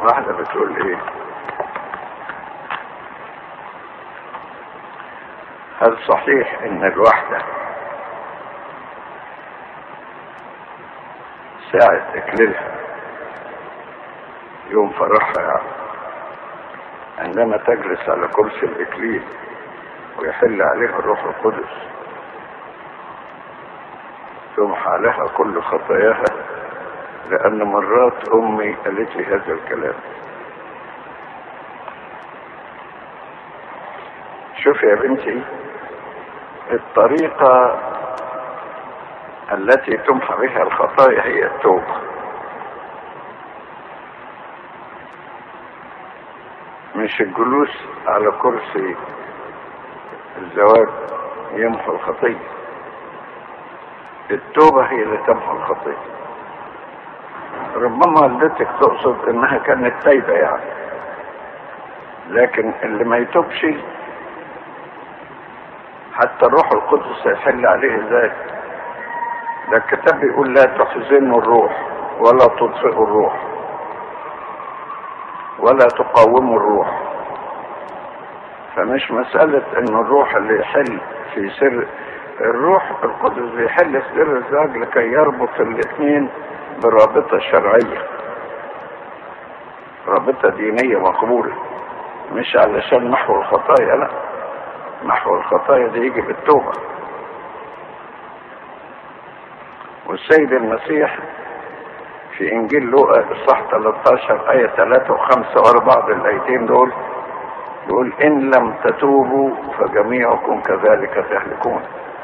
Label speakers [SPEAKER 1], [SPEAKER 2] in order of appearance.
[SPEAKER 1] واحدة بتقول ايه هل صحيح ان الواحدة ساعة اكللها يوم فرحها يعني عندما تجلس على كرسي الاكليل ويحل عليها الروح القدس تمحى عليها كل خطاياها لأن مرات أمي قالت لي هذا الكلام شوف يا بنتي الطريقة التي تمحى بها الخطايا هي التوبة مش الجلوس على كرسي الزواج يمحو الخطية التوبة هي اللي تمحو الخطية ربما والدتك تقصد انها كانت تايبة يعني لكن اللي ما يتوبش حتى الروح القدس هيحل عليه ازاي ده الكتاب بيقول لا تحزنوا الروح ولا تطفئوا الروح ولا تقاوموا الروح فمش مسألة ان الروح اللي يحل في سر الروح القدس بيحل في سر الزواج لكي يربط الاثنين برابطة شرعية رابطة دينية مقبولة مش علشان محو الخطايا لا محو الخطايا ده يجي بالتوبة والسيد المسيح في انجيل لوقا اصحاح 13 ايه 3 و5 ورا بعض الايتين دول يقول ان لم تتوبوا فجميعكم كذلك تهلكون